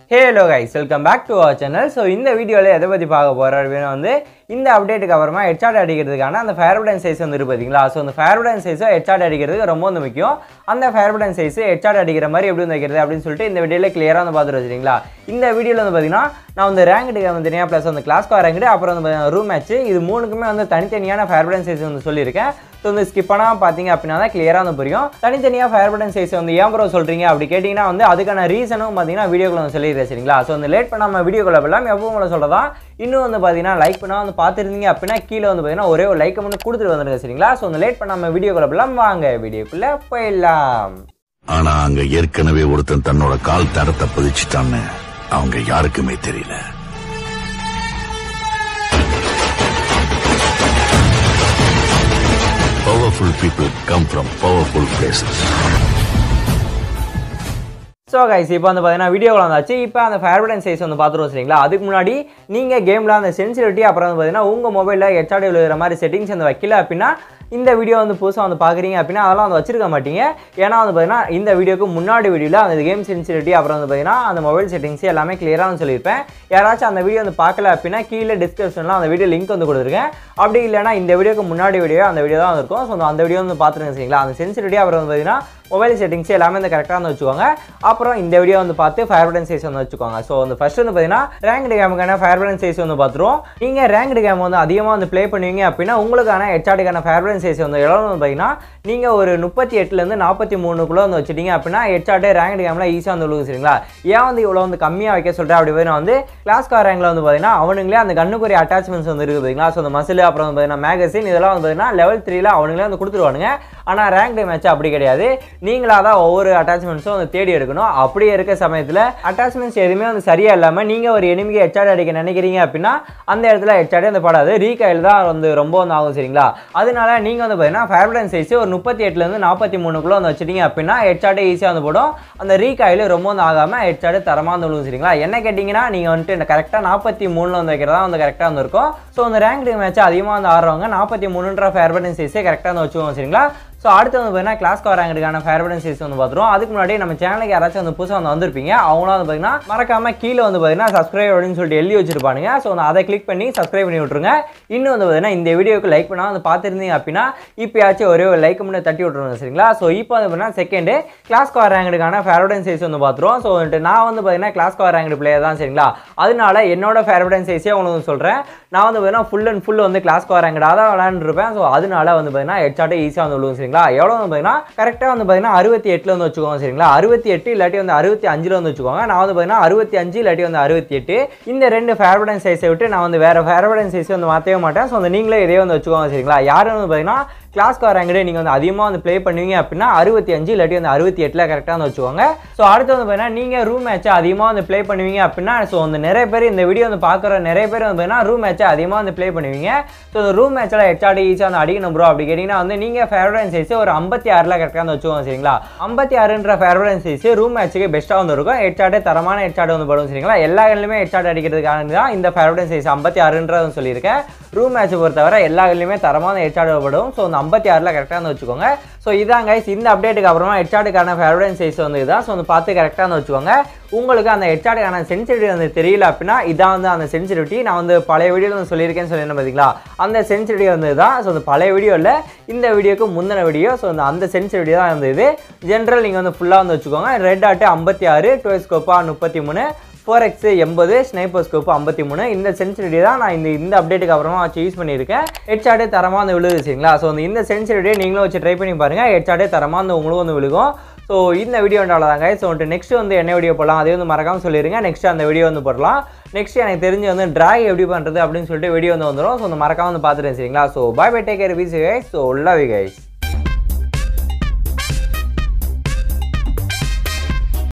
hello guys welcome back to our channel so இந்த வீடியோவில் எதை பற்றி பார்க்க போகிறோம் அப்படின்னா வந்து இந்த அப்டேட்டுக்கு அப்புறமா ஹெட்ஷாட் அடிக்கிறதுக்கான அந்த ஃபேர்படன் சைஸ் வந்து இருக்கு பார்த்தீங்களா ஸோ அந்த ஃபேர்படன் சைஸை ஹெட்ஷாட் அடிக்கிறதுக்கு ரொம்ப வந்து முக்கியம் அந்த ஃபேர்படன் சைஸ் ஹெட்ஷாட் அடிக்கிற மாதிரி எப்படி வந்து வைக்கிறது அப்படின்னு சொல்லிட்டு இந்த வீடியோவில் கிளியராக வந்து பார்த்துட்டு வச்சிருக்கீங்களா இந்த வீடியோவில் வந்து பார்த்தீங்கன்னா நான் வந்து ரேங்க்டு வந்து தனியாக ப்ளஸ் வந்து கிளாஸ் கார் ரேங்க்டு அப்புறம் வந்து ரூம் மேட்ச் இது மூணுக்குமே வந்து தனித்தனியான ஃபேர்படன் சைஸ் வந்து சொல்லியிருக்கேன் ஸோ வந்து ஸ்கிப் பண்ணாமல் பார்த்தீங்க அப்படின்னா தான் கிளியராக வந்து புரியும் தனித்தனியாக ஃபயர் பட்டன் சைஸ் வந்து ஏன் ப்ரோ சொல்கிறீங்க அப்படி கேட்டிங்கன்னா வந்து அதுக்கான ரீசனும் பார்த்தீங்கன்னா வீடியோக்குள்ள வந்து சொல்லிடுறேன் சரிங்களா ஸோ வந்து லேட் பண்ணாமல் வீடியோக்குள்ள எல்லாம் எப்பவும் உங்களை சொல்கிறதா இன்னும் வந்து பார்த்தீங்கன்னா லைக் பண்ணால் வந்து பார்த்துருந்தீங்க அப்படின்னா கீழே வந்து பார்த்தீங்கன்னா ஒரே ஒரு லைக்கை மட்டும் கொடுத்துட்டு வந்துருங்க சரிங்களா ஸோ வந்து லேட் பண்ணாமல் வீடியோக்குள்ள எல்லாம் வாங்க வீடியோக்குள்ளே போயிடலாம் ஆனா அங்க ஏற்கனவே ஒருத்தன் தன்னோட கால் தரத்தை பதிச்சுட்டான்னு அவங்க யாருக்குமே தெரியல powerful people come from powerful places so guys இப்போ வந்து பார்த்தீங்கன்னா வீடியோ வந்தாச்சு இப்போ அந்த ஃபேர்படன் சைஸ் வந்து பார்த்துருவோம் சரிங்களா அதுக்கு முன்னாடி நீங்கள் கேமில் அந்த சென்சிட்டிவிட்டி அப்புறம் வந்து பார்த்தீங்கன்னா உங்கள் மொபைலில் ஹெச்ஆடி விழுகிற மாதிரி செட்டிங்ஸ் வந்து வைக்கல அப்படின்னா இந்த வீடியோ வந்து புதுசாக வந்து பார்க்குறீங்க அப்படின்னா அதெல்லாம் வந்து வச்சிருக்க மாட்டீங்க ஏன்னா வந்து பார்த்தீங்கன்னா இந்த வீடியோக்கு முன்னாடி வீடியோவில் அந்த கேம் சென்சிட்டிவிட்டி அப்புறம் வந்து பார்த்தீங்கன்னா அந்த மொபைல் செட்டிங்ஸ் எல்லாமே கிளியராக வந்து சொல்லியிருப்பேன் யாராச்சும் அந்த வீடியோ வந்து பார்க்கல அப்படின்னா கீழே டிஸ்கிரிப்ஷனில் அந்த வீடியோ லிங்க் வந்து கொடுத்துருக்கேன் அப்படி இல்லைனா இந்த வீடியோக்கு முன்னாடி வீடியோ அந்த வீடியோ தான் இருக்கும் ஸோ அந்த வீடியோ வந்து பார்த்துருங்க சரிங்களா அந்த சென்சிட்டிவிட்டி அப்புறம் வந்து பார்த்தீங்கன்னா மொபைல் செட்டிங்ஸ் எல்லாமே வந்து கரெக்டாக வந்து வச்சுக்கோங்க அப்புறம் இந்த வீடியோ வந்து பார்த்து ஃபயர் பட்டன் சைஸ் வந்து வச்சுக்கோங்க ஸோ வந்து ஃபர்ஸ்ட் வந்து பார்த்தீங்கன்னா ரேங்க்டு கேமுக்கான ஃபயர் பட்டன் சைஸ் வந்து பார்த்துருவோம் நீங்கள் ரேங்க்டு கேம் வந்து அதிகமாக வந்து ப்ளே பண்ணுவீங்க அப்படின்னா உங்களுக்கான ஹெச்ஆர்டுக்கான ஃபயர் பட்டன் சைஸ் வந்து எவ்வளோ வந்து பார்த்தீங்கன்னா நீங்கள் ஒரு முப்பத்தி எட்டுலேருந்து நாற்பத்தி மூணுக்குள்ளே வந்து வச்சுட்டீங்க அப்படின்னா ஹெச்ஆர்டு ரேங்க்டு கேமில் ஈஸியாக வந்து விழுகு சரிங்களா ஏன் வந்து இவ்வளோ வந்து கம்மியாக வைக்க சொல்கிறேன் அப்படி போய் நான் வந்து கிளாஸ் கார் ரேங்கில் வந்து பார்த்தீங்கன்னா அவனுங்களே அந்த கண்ணுக்குரிய அட்டாச்மெண்ட்ஸ் வந்து இருக்குது பார்த்தீங்களா ஸோ அந்த மசில் அப்புறம் வந்து பார்த்தீங்கன்னா மேகசின் இதெல்லாம் வந்து பார்த்தீங்கன்னா லெவல் த்ரீல அவனுங்களே வந்து கொடுத்துருவானுங்க ஆனால் ரேங்க்டு மேட்ச் அப்படி கிடையாது நீங்களாக தான் ஒவ்வொரு அட்டாச்மெண்ட்ஸும் வந்து தேடி எடுக்கணும் அப்படியே இருக்க சமயத்தில் அட்டாச்மெண்ட்ஸ் எதுவுமே வந்து சரியாக இல்லாமல் நீங்கள் ஒரு எனிமிக்கு ஹெச்ஆர் அடிக்க நினைக்கிறீங்க அப்படின்னா அந்த இடத்துல ஹெச்ஆர்டே வந்து படாது ரீகாயில் தான் வந்து ரொம்ப வந்து ஆகும் சரிங்களா அதனால நீங்கள் வந்து பார்த்தீங்கன்னா ஃபேர்படன் சைஸ் ஒரு முப்பத்தி எட்டுலேருந்து நாற்பத்தி மூணுக்குள்ளே வந்து வச்சிட்டீங்க அப்படின்னா ஹெச்ஆர்டே ஈஸியாக வந்து போடும் அந்த ரீகாயில் ரொம்ப வந்து ஆகாமல் ஹெச்ஆர்டு தரமாக வந்து விழுவும் சரிங்களா என்ன கேட்டிங்கன்னா நீங்கள் வந்துட்டு கரெக்டாக நாற்பத்தி மூணில் வந்து வைக்கிறதா வந்து கரெக்டாக வந்து இருக்கும் ஸோ அந்த ரேங்க்டு மேட்ச் அதிகமாக வந்து ஆடுறவங்க நாற்பத்தி மூணுன்ற ஃபேர்படன் சைஸே கரெக்டாக வந்து வச்சுக்கோங்க சரிங்களா ஸோ அடுத்து வந்து பார்த்தீங்கன்னா கிளாஸ் கார் ரேங்குக்கான ஃபேர்படன் சீஸ் வந்து பார்த்துருவோம் அதுக்கு முன்னாடி நம்ம சேனலுக்கு யாராச்சும் வந்து புதுசாக வந்து வந்திருப்பீங்க அவங்களும் வந்து பார்த்தீங்கன்னா மறக்காம கீழே வந்து பார்த்தீங்கன்னா சப்ஸ்கிரைப் அப்படின்னு சொல்லிட்டு எழுதி வச்சிருப்பானுங்க ஸோ அதை கிளிக் பண்ணி சப்ஸ்கிரைப் பண்ணி விட்ருங்க இன்னும் வந்து பார்த்தீங்கன்னா இந்த வீடியோக்கு லைக் பண்ணால் வந்து பார்த்துருந்தீங்க அப்படின்னா இப்போயாச்சும் ஒரே ஒரு லைக் முன்னே தட்டி விட்ருங்க சரிங்களா ஸோ இப்போ வந்து பார்த்தீங்கன்னா செகண்டு கிளாஸ் கார் ரேங்குக்கான ஃபேர்படன் சைஸ் வந்து பார்த்துருவோம் ஸோ வந்துட்டு நான் வந்து பார்த்தீங்கன்னா கிளாஸ் கார் ரேங்க் பிளேயர் தான் சரிங்களா அதனால என்னோட ஃபேர்படன் சைஸே உங்களுக்கு சொல்கிறேன் நான் வந்து பார்த்தீங்கன்னா ஃபுல் அண்ட் ஃபுல் வந்து கிளாஸ் கார் ரேங்கடாக தான் விளையாண்டுருப்பேன் ஸோ அதனால வந்து பார்த்தீங்கன்னா ஹெட்ஷாட்டே ஈஸியாக வந்து விழுவும் சரிங்களா எவ்வளோ வந்து பார்த்தீங்கன்னா கரெக்டாக வந்து பார்த்தீங்கன்னா அறுபத்தி எட்டில் வந்து வச்சுக்கோங்க சரிங்களா அறுபத்தி எட்டு இல்லாட்டி வந்து அறுபத்தி அஞ்சில் வந்து வச்சுக்கோங்க நான் வந்து பார்த்தீங்கன்னா அறுபத்தி அஞ்சு இல்லாட்டி வந்து அறுபத்தி எட்டு இந்த ரெண்டு ஃபேர்படன் சைஸை விட்டு நான் வந்து வேறு ஃபேர்படன் சைஸ் வந்து மாற்றவே மாட்டேன் ஸோ வந்து நீங்களே இதே வந்து வச்சுக்கோங்க சரிங்களா யாரும் வந்து பார்த்தீங்கன்னா கிளாஸ் கார் ரேங்கடே நீங்கள் வந்து அதிகமாக வந்து ப்ளே பண்ணுவீங்க அப்படின்னா அறுபத்தி அஞ்சு இல்லாட்டி வந்து அறுபத்தி எட்டில் கரெக்டாக வந்து வச்சுக்கோங்க ஸோ அடுத்து வந்து பார்த்தீங்கன்னா நீங்கள் ரூம் மேட்ச்சை அதிகமாக வந்து ப்ளே பண்ணுவீங்க அப்படின்னா ஸோ வந்து நிறைய பேர் இந்த வீடியோ வந்து பார்க்குற நிறைய பேர் வந்து பார்த்தீங்கன்னா ரூம் மேட்ச்சை அதிகமாக வந்து ப்ளே பண்ணுவீங்க ஸோ இந்த ரூம் மேட்ச்சில் ஹெச்ஆடி ஈஸியாக வந்து அடிக்கணும் ப்ரோ அப்படி கேட்டிங்கன்னா வந்து நீங்கள் ஃபேவரட் சைஸ் ஒரு ஐம்பத்தி ஆறில் கரெக்டாக வந்து வச்சுக்கோங்க சரிங்களா ஐம்பத்தி ஆறுன்ற ஃபேவரட் சைஸ் ரூம் மேட்ச்சுக்கு பெஸ்ட்டாக வந்து இருக்கும் ஹெச்ஆடே தரமான ஹெச்ஆடு வந்து படும் சரிங்களா எல்லா இடத்துலையுமே ஹெச்ஆட் அடிக்கிறதுக்கான தான் இந்த ஃபேவரட் சைஸ் ஐம்பத்தி ஆறுன்றது சொல்லியிருக்கேன் ரூம் மேட்ச்சை பொறுத்தவரை எல்லா இடத்துலையுமே தரமான ஹெச்ஆடு படும் ஸோ அந்த ஐம்பத்தி ஆறில் கரெக்டாக வந்து வச்சுக்கோங்க ஸோ இதான் கைஸ் இந்த அப்டேட்டுக்கு அப்புறமா ஹெச்ஆடுக்கான ஃபேவரட் சைஸ் வந்து இதான் ஸோ வந்து பார்த்து கரெக்டாக வந்து வச்சுக்கோங்க உங்களுக்கு அந்த ஹெச்ஆடுக்கான சென்சிட்டிவிட்டி வந்து தெரியல அப்படின்னா இதான் வந்து அந்த சென்சிட்டிவிட்டி நான் வந்து பழைய வீடியோவில் வந்து சொல்லியிருக்கேன்னு சொல்லியிருந்தேன் பார்த்தீங்களா அந்த சென்சிட்டிவிட்டி வந்து தான் ஸோ அந்த பழைய வீடியோவில் இந்த வீடியோக்கு முந்தின வீடியோ ஸோ அந்த அந்த சென்சிட்டிவிட்டி தான் வந்து இது ஜென்ரல் நீங்கள் வந்து ஃபுல்லாக வந்து வச்சுக்கோங்க ரெட் ஆட்டு ஐம்பத்தி ஆறு டுவெஸ்கோப்பா முப்பத்தி மூணு ஃபோர் எக்ஸ் எண்பது ஸ்னைப்பர் ஸ்கோப் ஐம்பத்தி மூணு இந்த சென்சிட்டிவிட்டி தான் நான் இந்த இந்த அப்டேட்டுக்கு அப்புறமா வச்சு யூஸ் பண்ணியிருக்கேன் ஹெச்ஆர்டே தரமாக வந்து விழுது சரிங்களா ஸோ அந்த இந்த சென்சிட்டிவிட்டியை நீங்களும் வச்சு ட்ரை பண்ணி பாருங்கள் ஹெச்ஆர்டே தரமாக வந்து உங்களும் வந்து விழுகும் ஸோ இந்த வீடியோ தாங்க ஸோ வந்துட்டு நெக்ஸ்ட் வந்து என்ன வீடியோ போடலாம் அதே வந்து மறக்காமல் சொல்லிடுங்க நெக்ஸ்ட் அந்த வீடியோ வந்து போடலாம் நெக்ஸ்ட் எனக்கு தெரிஞ்சு வந்து ட்ராக் எப்படி பண்ணுறது அப்படின்னு சொல்லிட்டு வீடியோ வந்து வந்துடும் ஸோ அந்த மறக்காம வந்து பார்த்துட்டேன் சரிங்களா so bye bye take care வீஸ் கைஸ் ஸோ லவ் கைஸ்